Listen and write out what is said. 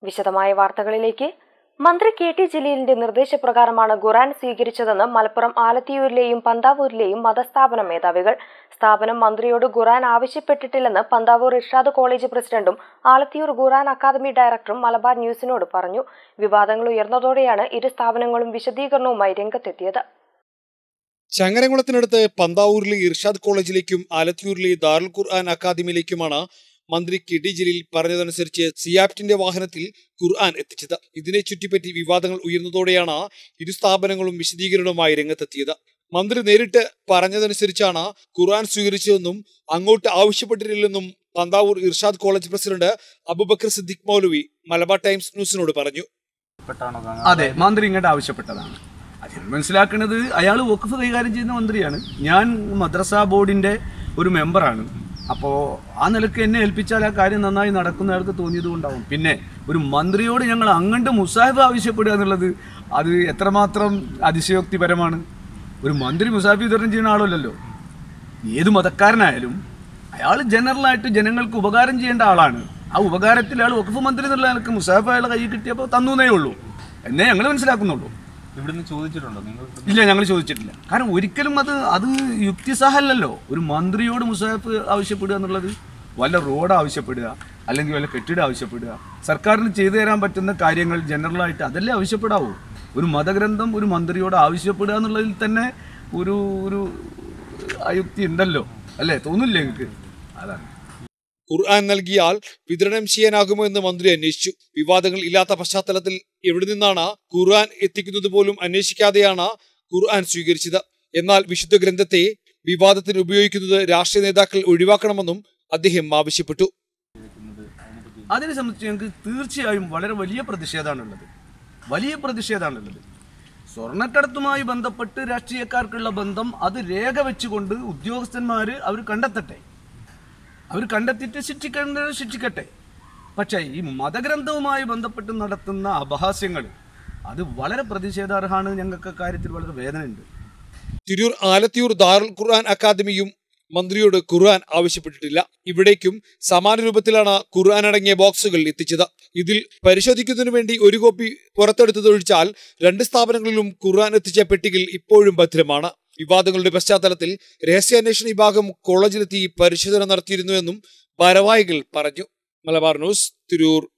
വിശദമായ വാർത്തകളിലേക്ക് മന്ത്രി കെ ടി ജലീലിന്റെ നിർദ്ദേശപ്രകാരമാണ് ഖുറാൻ സ്വീകരിച്ചതെന്ന് മലപ്പുറം ആലത്തിയൂരിലെയും പന്താവൂരിലെയും മതസ്ഥാപന മേധാവികൾ സ്ഥാപനം മന്ത്രിയോട് ഖുറാൻ ആവശ്യപ്പെട്ടിട്ടില്ലെന്ന് പന്താവൂർ ഇർഷാദ് കോളേജ് പ്രസിഡന്റും ആലത്തിയൂർ ഖുറാൻ അക്കാദമി ഡയറക്ടറും മലബാർ ന്യൂസിനോട് പറഞ്ഞു വിവാദങ്ങൾ ഉയർന്നതോടെയാണ് ഇരു സ്ഥാപനങ്ങളും വിശദീകരണവുമായി രംഗത്തെത്തിയത് ചങ്ങരംകുളത്തിനടുത്ത് പന്താവൂരിലെ ഇർഷാദ് കോളേജിലേക്കും ആലത്തിയൂരിലെ ദാറുൽ ഖുർആൻ അക്കാദമിയിലേക്കുമാണ് മന്ത്രി കെ ടി ജലീൽ പറഞ്ഞതനുസരിച്ച് സിയാപ്റ്റിന്റെ വാഹനത്തിൽ ഖുർആൻ എത്തിച്ചത് ഇതിനെ ചുറ്റിപ്പറ്റി വിവാദങ്ങൾ ഉയർന്നതോടെയാണ് ഇരു സ്ഥാപനങ്ങളും വിശദീകരണവുമായി രംഗത്തെത്തിയത് മന്ത്രി നേരിട്ട് പറഞ്ഞതനുസരിച്ചാണ് ഖുർആൻ സ്വീകരിച്ചതെന്നും അങ്ങോട്ട് ആവശ്യപ്പെട്ടിട്ടില്ലെന്നും പന്താവൂർ ഇർഷാദ് കോളേജ് പ്രസിഡന്റ് അബുബക്കർ സിദ്ദിഖ് മൗലവി മലബാർ ടൈംസ് ന്യൂസിനോട് പറഞ്ഞു അതെ മന്ത്രി ഇങ്ങോട്ട് ആവശ്യപ്പെട്ടതാണ് അതിൽ മനസ്സിലാക്കുന്നത് അയാൾ വഖഫ് കൈകാര്യം ചെയ്യുന്ന മന്ത്രിയാണ് ഞാൻ മദ്രസ ബോർഡിന്റെ ഒരു മെമ്പറാണ് അപ്പോൾ ആ നിലക്ക് എന്നെ ഏൽപ്പിച്ചാൽ ആ കാര്യം നന്നായി നടക്കുന്ന അയാൾക്ക് തോന്നിയത് കൊണ്ടാവും പിന്നെ ഒരു മന്ത്രിയോട് ഞങ്ങൾ അങ്ങണ്ട് മുസാഹിബ് ആവശ്യപ്പെടുക എന്നുള്ളത് അത് എത്രമാത്രം അതിശയോക്തിപരമാണ് ഒരു മന്ത്രി മുസാഹിബ് വിതരണം ചെയ്യുന്ന ആളല്ലല്ലോ ഏത് മതക്കാരനായാലും അയാൾ ജനറലായിട്ട് ജനങ്ങൾക്ക് ഉപകാരം ചെയ്യേണ്ട ആളാണ് ആ ഉപകാരത്തിൽ അയാൾ വഖഫ് മന്ത്രി എന്നുള്ള നിലക്ക് മുസാഫ് അയാളെ കൈ കിട്ടിയപ്പോൾ തന്നേ ഉള്ളൂ എന്നേ ഞങ്ങൾ മനസ്സിലാക്കുന്നുള്ളൂ ഇവിടുന്ന് ചോദിച്ചിട്ടുണ്ടോ നിങ്ങൾ ഇല്ല ഞങ്ങൾ ചോദിച്ചിട്ടില്ല കാരണം ഒരിക്കലും അത് അത് യുക്തിസഹല്ലല്ലോ ഒരു മന്ത്രിയോട് മുസാഫ് ആവശ്യപ്പെടുക എന്നുള്ളത് വല്ല റോഡ് ആവശ്യപ്പെടുക അല്ലെങ്കിൽ വല്ല കെട്ടിടം ആവശ്യപ്പെടുക സർക്കാരിന് ചെയ്തു തരാൻ പറ്റുന്ന കാര്യങ്ങൾ ജനറലായിട്ട് അതല്ലേ ആവശ്യപ്പെടാവൂ ഒരു മതഗ്രന്ഥം ഒരു മന്ത്രിയോട് ആവശ്യപ്പെടുക എന്നുള്ളതിൽ തന്നെ ഒരു ഒരു അയുക്തി ഉണ്ടല്ലോ അല്ലേ തോന്നില്ലേ നിങ്ങൾക്ക് അതാണ് ഖുർആൻ നൽകിയാൽ വിതരണം ചെയ്യാനാകുമോ എന്ന് മന്ത്രി അന്വേഷിച്ചു വിവാദങ്ങൾ ഇല്ലാത്ത പശ്ചാത്തലത്തിൽ എവിടെ നിന്നാണ് ഖുർആൻ എത്തിക്കുന്നത് പോലും അന്വേഷിക്കാതെയാണ് ഖുർആൻ സ്വീകരിച്ചത് എന്നാൽ വിശുദ്ധ ഗ്രന്ഥത്തെ വിവാദത്തിന് ഉപയോഗിക്കുന്നത് രാഷ്ട്രീയ നേതാക്കൾ ഒഴിവാക്കണമെന്നും അദ്ദേഹം ആവശ്യപ്പെട്ടു അതിനെ സംബന്ധിച്ച് ഞങ്ങൾക്ക് തീർച്ചയായും വളരെ വലിയ പ്രതിഷേധമാണുള്ളത് വലിയ പ്രതിഷേധമാണുള്ളത് സ്വർണ്ണക്കടത്തുമായി ബന്ധപ്പെട്ട് രാഷ്ട്രീയക്കാർക്കുള്ള ബന്ധം അത് രേഖ വെച്ചുകൊണ്ട് ഉദ്യോഗസ്ഥന്മാർ അവർ കണ്ടെത്തട്ടെ അവർ കണ്ടെത്തിയിട്ട് ശിക്ഷിക്കേണ്ടത് ശിക്ഷിക്കട്ടെ പക്ഷേ ഈ മതഗ്രന്ഥവുമായി ബന്ധപ്പെട്ട് നടത്തുന്ന അപഹാസ്യങ്ങൾ അത് വളരെ പ്രതിഷേധാർഹമാണ് ഞങ്ങൾക്ക് കാര്യത്തിൽ വളരെ വേദനയുണ്ട് തിരൂർ ആലത്തിയൂർ ദാറുൽ ഖുർആൻ അക്കാദമിയും മന്ത്രിയോട് ഖുർആൻ ആവശ്യപ്പെട്ടിട്ടില്ല ഇവിടേക്കും സമാന രൂപത്തിലാണ് ഖുർആൻ അടങ്ങിയ ബോക്സുകൾ എത്തിച്ചത് ഇതിൽ പരിശോധിക്കുന്നതിനു വേണ്ടി ഒരു കോപ്പി പുറത്തെടുത്തതൊഴിച്ചാൽ രണ്ട് സ്ഥാപനങ്ങളിലും ഖുർആൻ എത്തിച്ച പെട്ടികൾ ഇപ്പോഴും ഭദ്രമാണ് വിവാദങ്ങളുടെ പശ്ചാത്തലത്തിൽ രഹസ്യാന്വേഷണ വിഭാഗം കോളേജിലെത്തി പരിശോധന നടത്തിയിരുന്നുവെന്നും ഭാരവാഹികൾ പറഞ്ഞു മലബാർ ന്യൂസ് തിരൂർ